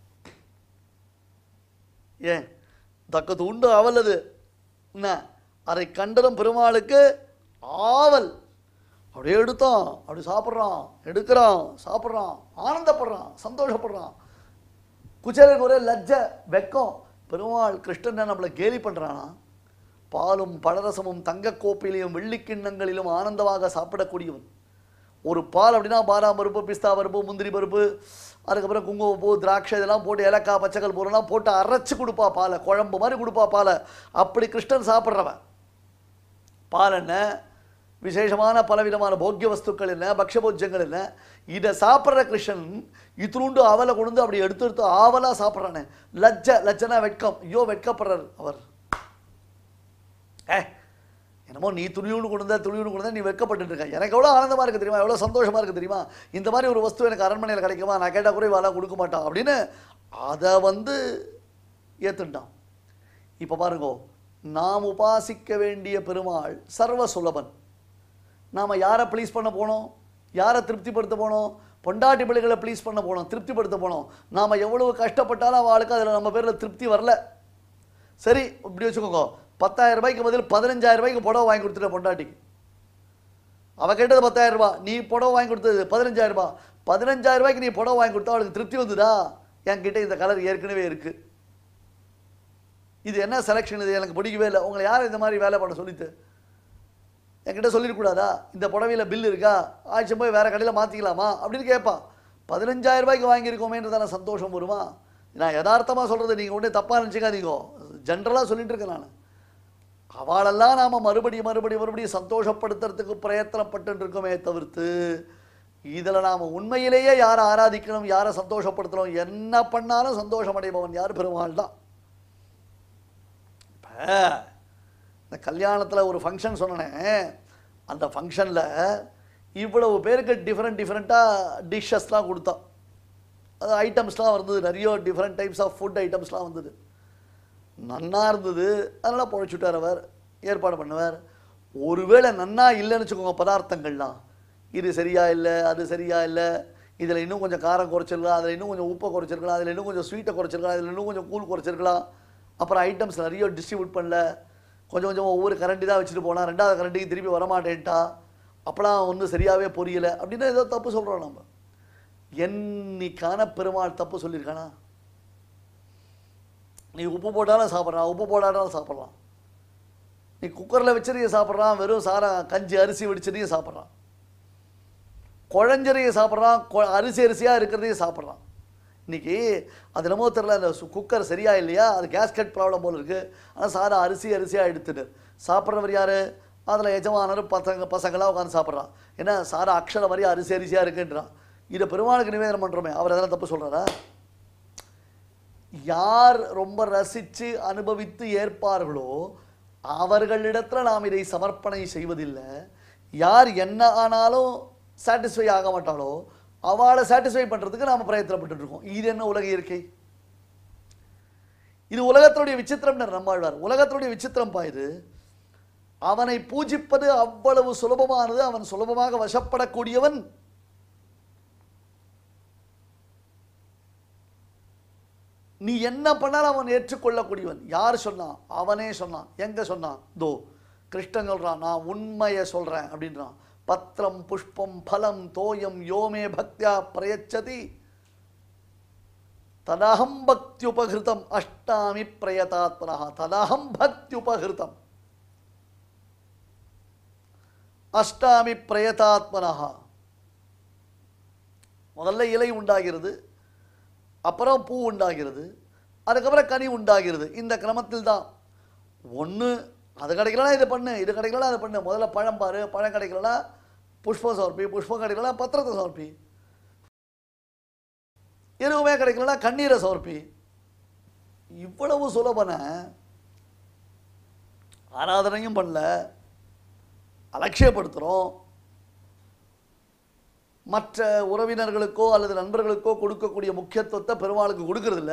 Speaker 4: ஏன் தக்கத்து உண்டு ஆவல் அது என்ன அதை கண்டதும் பெருமாளுக்கு ஆவல் அப்படியே எடுத்தான் அப்படி சாப்பிட்றான் எடுக்கிறான் சாப்பிட்றான் ஆனந்தப்படுறான் சந்தோஷப்படுறான் குச்சேலருக்கு ஒரே லஜ்ஜ வெக்கம் பெருமாள் கிருஷ்ணன் நம்மளை கேலி பண்ணுறானா பாலும் பழரசமும் தங்கக் கோப்பையிலையும் வெள்ளிக் கிண்ணங்களிலும் ஆனந்தமாக சாப்பிடக்கூடியவன் ஒரு பால் அப்படின்னா பாதாம் பருப்பு பிஸ்தா பருப்பு முந்திரி பருப்பு அதுக்கப்புறம் குங்குமப்பூ திராட்சை இதெல்லாம் போட்டு ஏலக்காய் பச்சைக்கல் பூரெல்லாம் போட்டு அரைச்சு கொடுப்பா பாலை குழம்பு மாதிரி கொடுப்பா பாலை அப்படி கிருஷ்ணன் சாப்பிட்றவன் பால் என்ன விசேஷமான பலவிதமான போக்கிய வஸ்துக்கள் என்ன பக்ஷபோஜ்யங்கள் என்ன இதை சாப்பிட்ற கிருஷ்ணன் இத்தினுண்டு அவலை கொண்டு அப்படி எடுத்து எடுத்து ஆவலா சாப்பிட்றானே லஜ்ஜ லஜ்ஜனா வெட்கம் ஐயோ வெட்கப்படுறார் அவர் ஏ என்னமோ நீ துணியோடு கொண்டு வந்த துணியோடு கொண்டு வந்தா நீ வெட்கப்பட்டுட்டு இருக்க எனக்கு எவ்வளோ ஆனந்தமா இருக்கு தெரியுமா எவ்வளோ சந்தோஷமா இருக்கு தெரியுமா இந்த மாதிரி ஒரு வஸ்து எனக்கு அரண்மனையில் கிடைக்குமா நான் கேட்டால் கூட இவெல்லாம் கொடுக்க மாட்டான் அப்படின்னு அதை வந்து ஏத்துட்டான் இப்போ பாருங்க நாம் உபாசிக்க வேண்டிய பெருமாள் சர்வ சுலபன் நாம் யாரை ப்ளீஸ் பண்ண போனோம் யாரை திருப்திப்படுத்த போனோம் பொண்டாட்டி பிள்ளைகளை ப்ளீஸ் பண்ண போனோம் திருப்திப்படுத்த போனோம் நாம் எவ்வளவு கஷ்டப்பட்டாலும் அவளுக்கு அதில் நம்ம பேரில் திருப்தி வரல சரி இப்படி வச்சுக்கோங்க பத்தாயிரம் ரூபாய்க்கு பதில் பதினஞ்சாயிரம் ரூபாய்க்கு புடவை வாங்கி கொடுத்துட்ட பொண்டாட்டிக்கு அவ கேட்டது பத்தாயிரம் ரூபாய் நீ புடவை வாங்கி கொடுத்தது பதினஞ்சாயிரம் ரூபாய் பதினஞ்சாயிரம் ரூபாய்க்கு நீ புடவை வாங்கி கொடுத்தா அவளுக்கு திருப்தி வந்துதா என்கிட்ட இந்த கலர் ஏற்கனவே இருக்கு இது என்ன செலெக்ஷன் இது எனக்கு பிடிக்கவே இல்லை உங்களை யார் இந்த மாதிரி வேலை பண்ண சொல்லிட்டு என்கிட்ட சொல்லிடக்கூடாதா இந்த புடவையில் பில் இருக்கா ஆயிடுச்சு போய் வேற கடையில் மாற்றிக்கலாமா அப்படின்னு கேட்பான் பதினஞ்சாயிரம் ரூபாய்க்கு வாங்கியிருக்கோமேன்றதான சந்தோஷம் வருமா நான் யதார்த்தமாக சொல்கிறது நீங்கள் ஒன்றே தப்பாக நினச்சிக்காதீங்க ஜென்ரலாக சொல்லிட்டு இருக்கேன் நான் அவளெல்லாம் நாம் மறுபடியும் மறுபடியும் மறுபடியும் சந்தோஷப்படுத்துறதுக்கு பிரயத்தனப்பட்டு இருக்கோமே தவிர்த்து இதில் நாம் உண்மையிலேயே யாரை ஆராதிக்கணும் யாரை சந்தோஷப்படுத்தணும் என்ன பண்ணாலும் சந்தோஷம் அடைபவன் யார் பெருமாள் தான் இப்போ இந்த கல்யாணத்தில் ஒரு ஃபங்க்ஷன் சொன்னேனே அந்த ஃபங்க்ஷனில் இவ்வளவு பேருக்கு டிஃப்ரெண்ட் டிஃப்ரெண்ட்டாக டிஷ்ஷஸ்லாம் கொடுத்தோம் அது ஐட்டம்ஸ்லாம் வந்தது நிறைய டிஃப்ரெண்ட் டைப்ஸ் ஆஃப் ஃபுட் ஐட்டம்ஸ்லாம் வந்தது நன்னா இருந்தது அதனால் பொழைச்சுட்டார் அவர் ஏற்பாடு பண்ணுவார் ஒருவேளை நன்னா இல்லைன்னு வச்சுக்கோங்க பதார்த்தங்கள்லாம் இது சரியா இல்லை அது சரியா இல்லை இதில் இன்னும் கொஞ்சம் காரம் குறைச்சிருக்கலாம் அதில் இன்னும் கொஞ்சம் உப்பை குறைச்சிருக்கலாம் அதில் இன்னும் கொஞ்சம் ஸ்வீட்டை குறைச்சிருக்கலாம் அதில் இன்னும் கொஞ்சம் கூழ் குறைச்சிருக்கலாம் அப்புறம் ஐட்டம்ஸ் நிறைய டிஸ்ட்ரிபியூட் பண்ணல கொஞ்சம் கொஞ்சம் ஒவ்வொரு கரண்டி தான் வச்சுட்டு போனா ரெண்டாவது கரண்டிக்கு திருப்பி வரமாட்டேன்ட்டா அப்பலாம் ஒன்றும் சரியாகவே புரியல அப்படின்னா ஏதோ தப்பு சொல்கிறோம் நம்ம என்னைக்கான பெருமாள் தப்பு சொல்லியிருக்கானா நீ உப்பு போட்டாலும் சாப்பிட்றான் உப்பு போடாட்டாலும் சாப்பிட்றான் நீ குக்கரில் வச்சதையும் சாப்பிட்றான் வெறும் சாரம் கஞ்சி அரிசி வெடிச்சதையும் சாப்பிட்றான் குழஞ்சரையும் சாப்பிட்றான் கொ- அரிசி அரிசியாக இருக்கிறதையும் சாப்பிட்றான் இன்னைக்கு அது என்னமோ தெரில அந்த சு- குக்கர் சரியா இல்லையா அது கேஸ்கட் ப்ராப்ளம் போல இருக்குது ஆனால் சாதம் அரிசி அரிசியாக எடுத்துட்டு சாப்பிட்றவர் யார் அதில் எஜமானர் பசங்க பசங்களாம் உட்காந்து சாப்பிட்றான் ஏன்னா சாதம் அக்ஷர மாதிரி அரிசி அரிசியாக இருக்குன்றான் இதை பெருமாளுக்கு நிவேதனம் பண்ணுறோமே அவர் எதனா தப்பு சொல்கிறாரா யார் ரொம்ப ரசித்து அனுபவித்து ஏற்பார்களோ அவர்களிடத்துல நாம் இதை சமர்ப்பணை செய்வதில்லை யார் என்ன ஆனாலும் சாட்டிஸ்ஃபை ஆக மாட்டாளோ அவளை சாட்டிஸ்ஃபை பண்ணுறதுக்கு நாம் பிரயத்தனப்பட்டு இருக்கோம் இது என்ன உலக இயற்கை இது உலகத்தினுடைய விசித்திரம் நம்மாழ்வார் உலகத்தினுடைய விசித்திரம் பா இது அவனை பூஜிப்பது அவ்வளவு சுலபமானது அவன் சுலபமாக வசப்படக்கூடியவன் நீ என்ன பண்ணாலும் அவன் ஏற்றுக்கொள்ளக்கூடியவன் யார் சொன்னான் அவனே சொன்னான் எங்க சொன்னான் தோ கிருஷ்ணன் சொல்றான் நான் உண்மையை சொல்றேன் அப்படின்றான் பத்திரம் புஷ்பம் பலம் தோயம் யோமே பக்தியா பிரயச்சதி ததஹம் பக்தியுபகிருதம் அஷ்டாமி பிரயதாத்மனா ததஹம் பக்தியுபகிருதம் அஷ்டாமி பிரயதாத்மனா முதல்ல இலை உண்டாகிறது அப்புறம் பூ உண்டாகிறது அதுக்கப்புறம் கனி உண்டாகிறது இந்த கிரமத்தில் தான் ஒன்று அது கிடைக்கலனா இதை பண்ணு இது கிடைக்கலனா அதை பண்ணு முதல்ல பழம் பாரு பழம் கிடைக்கலனா புஷ்பம் சமர்ப்பி புஷ்பம் கிடைக்கலனா பத்திரத்தை சமர்ப்பி எதுவுமே கிடைக்கலனா கண்ணீரை சமர்ப்பி இவ்வளவு சுலபன ஆராதனையும் பண்ணல அலட்சியப்படுத்துகிறோம் மற்ற உறவினர்களுக்கோ அல்லது நண்பர்களுக்கோ கொடுக்கக்கூடிய முக்கியத்துவத்தை பெருமாளுக்கு கொடுக்கறதில்ல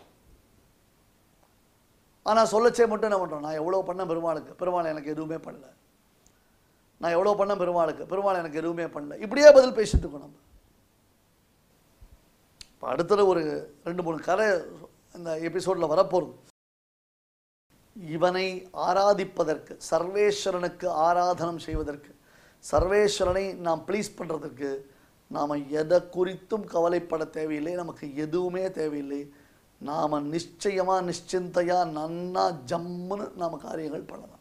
Speaker 4: ஆனால் சொல்லச்சே மட்டும் என்ன பண்ணுறோம் நான் எவ்வளோ பண்ண பெருமாளுக்கு பெருமாள் எனக்கு எதுவுமே பண்ணல நான் எவ்வளோ பண்ண பெருமாளுக்கு பெருமாள் எனக்கு எதுவுமே பண்ணல இப்படியே பதில் பேசிட்டு இருக்கோம் நம்ம இப்போ அடுத்தது ஒரு ரெண்டு மூணு கதை இந்த எபிசோடில் வரப்போகுது இவனை ஆராதிப்பதற்கு சர்வேஸ்வரனுக்கு ஆராதனம் செய்வதற்கு சர்வேஸ்வரனை நாம் ப்ளீஸ் பண்ணுறதற்கு நாம் எதை குறித்தும் கவலைப்பட தேவையில்லை நமக்கு எதுவுமே தேவையில்லை நாம் நிச்சயமாக நிশ্চিந்தையாக நன்னா ஜம்முன்னு நாம் காரியங்கள் பண்ணலாம்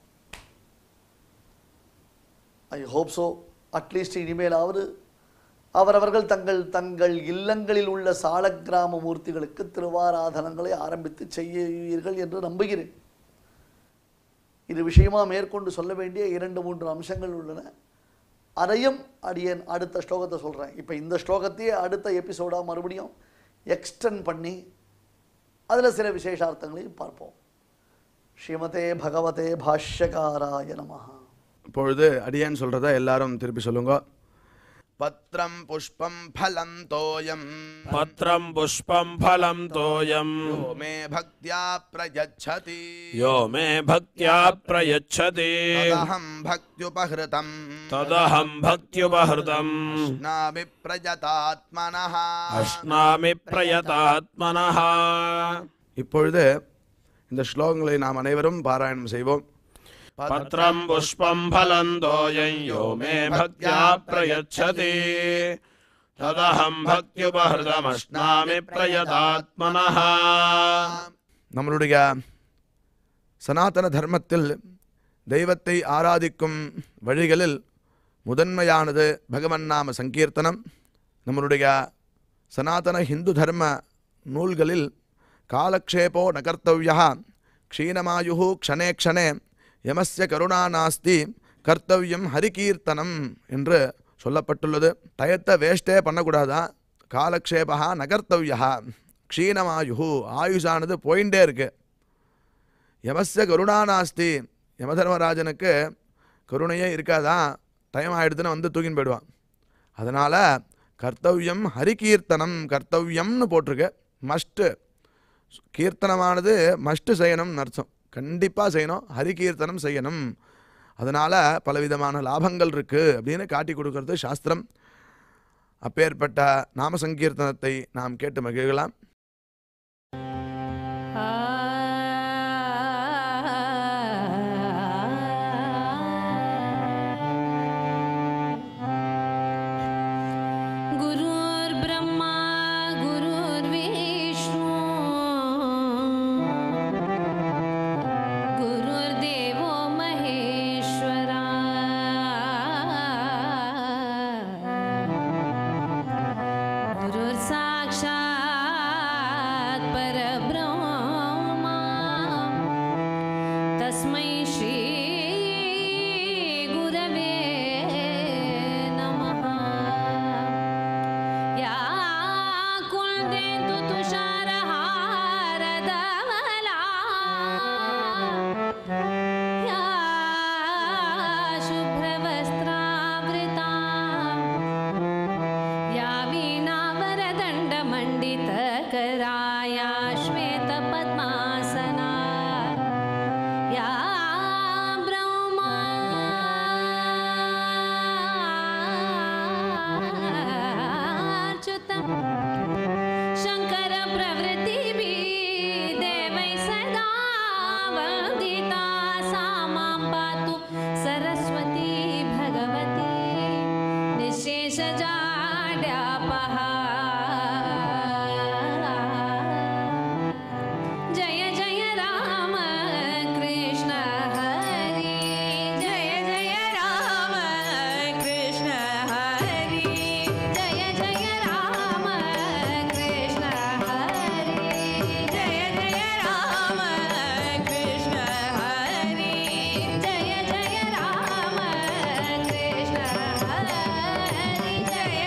Speaker 4: ஐ ஹோப் ஸோ அட்லீஸ்ட் இனிமேலாவது அவரவர்கள் தங்கள் தங்கள் இல்லங்களில் உள்ள சாலக்கிராம மூர்த்திகளுக்கு திருவாராதனங்களை ஆரம்பித்து செய்வீர்கள் என்று நம்புகிறேன் இது விஷயமா மேற்கொண்டு சொல்ல வேண்டிய இரண்டு மூன்று அம்சங்கள் உள்ளன அதையும் அடியேன் அடுத்த ஸ்லோகத்தை சொல்கிறேன் இப்போ இந்த ஸ்லோகத்தையே அடுத்த எபிசோடாக மறுபடியும் எக்ஸ்டெண்ட் பண்ணி அதில் சில விசேஷார்த்தங்களையும் பார்ப்போம் ஸ்ரீமதே பகவதே பாஷ்யகாராய நமஹ
Speaker 1: இப்பொழுது அடியேன் சொல்றத எல்லாரும் திருப்பி சொல்லுங்க பத்ரம் புஷ்பம் ஃபலம் தோயம்
Speaker 3: पत्रम् पुष्पम् फलम् तोयम्
Speaker 1: யோ மே பக்தியா பிரயச்சதி
Speaker 3: यो मे भक्त्या प्रयच्छति
Speaker 1: ததஹம் பக்தியுபஹிருதம்
Speaker 3: तदहम् भक्त्युपहृतम्
Speaker 1: நாபி பிரஜதாத்மனஹ
Speaker 3: अश्नामि प्रयतात्मनः
Speaker 1: இப்பொழுது இந்த ஸ்லோகங்களை நாம் அனைவரும் பாராயணம் செய்வோம்
Speaker 3: पत्रम् पुष्पम् फलम् तोयम् यो मे भक्त्या प्रयच्छति तदहम् भक्त्युपहृतमश्नामि प्रयतात्मनः
Speaker 1: நம்மளுடைய சனாதன தர்மத்தில் தெய்வத்தை ஆராதிக்கும் வழிகளில் முதன்மையானது பகவன் நாம சங்கீர்த்தனம் நம்மளுடைய சனாதன ஹிந்து தர்ம நூல்களில் காலக்ஷேபோ ந கர்த்தவியா க்ஷீணமாயு க்ஷணே க்ஷணே யமஸ்ய கருணா நாஸ்தி கர்த்தவியம் ஹரிகீர்த்தனம் என்று சொல்லப்பட்டுள்ளது டயத்தை வேஸ்டே பண்ணக்கூடாதா காலக்ஷேபா நகர்த்தவியா க்ஷீணமாயு ஆயுஷானது போயிட்டே இருக்கு யமஸ்ய கருணா நாஸ்தி யமதர்மராஜனுக்கு கருணையே இருக்காதா டைம் ஆயிடுதுன்னு வந்து தூக்கின்னு போயிடுவான் அதனால் கர்த்தவியம் ஹரிகீர்த்தனம் கர்த்தவியம்னு போட்டிருக்கு மஸ்ட்டு கீர்த்தனமானது மஸ்ட்டு செய்யணும்னு அர்த்தம் கண்டிப்பாக செய்யணும் ஹரிகீர்த்தனம் செய்யணும் அதனால் பலவிதமான லாபங்கள் இருக்குது அப்படின்னு காட்டி கொடுக்கறது சாஸ்திரம் அப்பேற்பட்ட நாம சங்கீர்த்தனத்தை நாம் கேட்டு மகிழலாம்
Speaker 5: गुरुर्ब्रह्मा गुरुर्विष्णु गुरुर्देवो महेश्वरा गुरुर्साक्षात् परब्रह्मा तस्मै श्री गुरवे नमः या कुलदेन्दु तुषारहारधवला या शुभ्रवस्त्रावृता या वीणावरदण्डमण्डितकराया श्वेतपद्मासना या ब्रह्माच्युतम् शङ्करप्रवृत्तिभिः देवै सदा वन्दिता सा मां पातु सरस्वती भगवती निःशेषजाड्यापहा जय जय राम कृष्ण हरि जय जय राम कृष्ण हरि जय जय राम कृष्ण हरि जय जय राम कृष्ण हरि जय जय राम कृष्ण हरि जय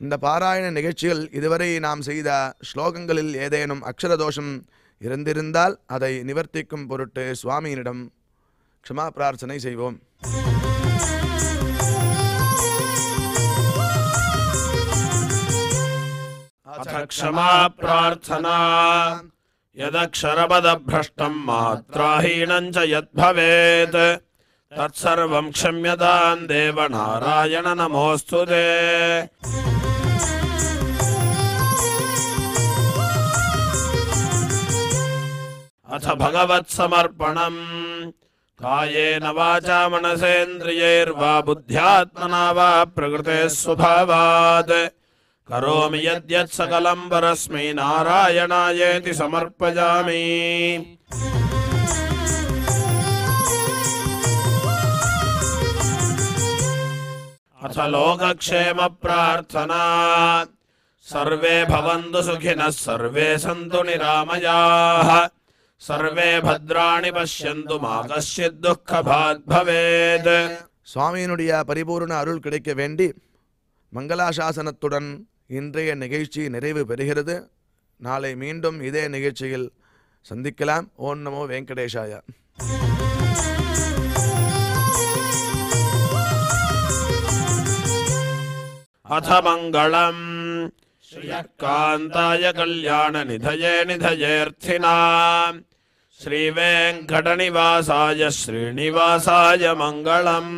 Speaker 1: இந்த பாராயண நிகழ்ச்சியில் இதுவரை நாம் செய்த ஸ்லோகங்களில் ஏதேனும் அக்ஷர தோஷம் இருந்திருந்தால் அதை நிவர்த்திக்கும் பொருட்டு சுவாமியினிடம் க்ஷமா பிரார்த்தனை செய்வோம்
Speaker 3: अथ क्षमा प्रार्थना यदक्षरपदभ्रष्टम् मात्राहीनम् च यद्भवेत् तत्सर्वम् क्षम्यताम् देव नारायण नमोऽस्तु ते अथ भगवत्समर्पणम् कायेन वाचा मनसेन्द्रियैर्वा बुद्ध्यात्मना वा प्रकृते स्वभावात् करोमि यद्यत् सकलम् परस्मै नारायणायेति समर्पयामि अथ लोकक्षेमप्रार्थना सर्वे भवन्तु सुखिनः सर्वे सन्तु निरामयाः सर्वे भद्राणि पश्यन्तु मा कश्चित् दुःखभाग् भवेत्
Speaker 1: சுவாமியினுடைய பரிபூர்ண அருள் கிடைக்க வேண்டி மங்களாசாசனத்துடன் இன்றைய நிகழ்ச்சி நிறைவு பெறுகிறது நாளை மீண்டும் இதே நிகழ்ச்சியில் சந்திக்கலாம் ஓம் நமோ வெங்கடேஷாய
Speaker 3: अथ मङ्गलम् श्रियः कान्ताय कल्याणनिधये निधयेऽर्थिना श्रीवेङ्कटनिवासाय श्रीनिवासाय मङ्गलम्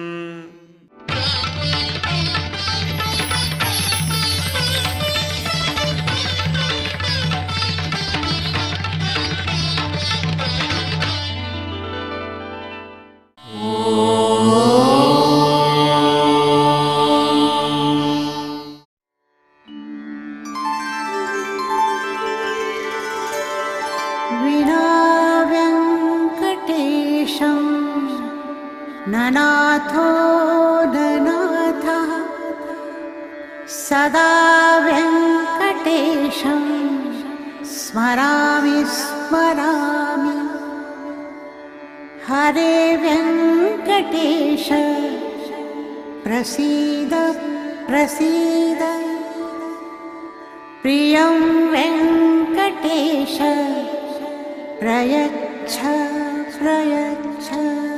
Speaker 6: विना व्यङ्कटेशं ननाथो ननाथः सदा व्यङ्कटेशं स्मरामि स्मरामि हरे व्यङ्कटेश प्रसीद प्रसीद प्रियं वेङ्कटेश प्रयच्छ प्रयच्छ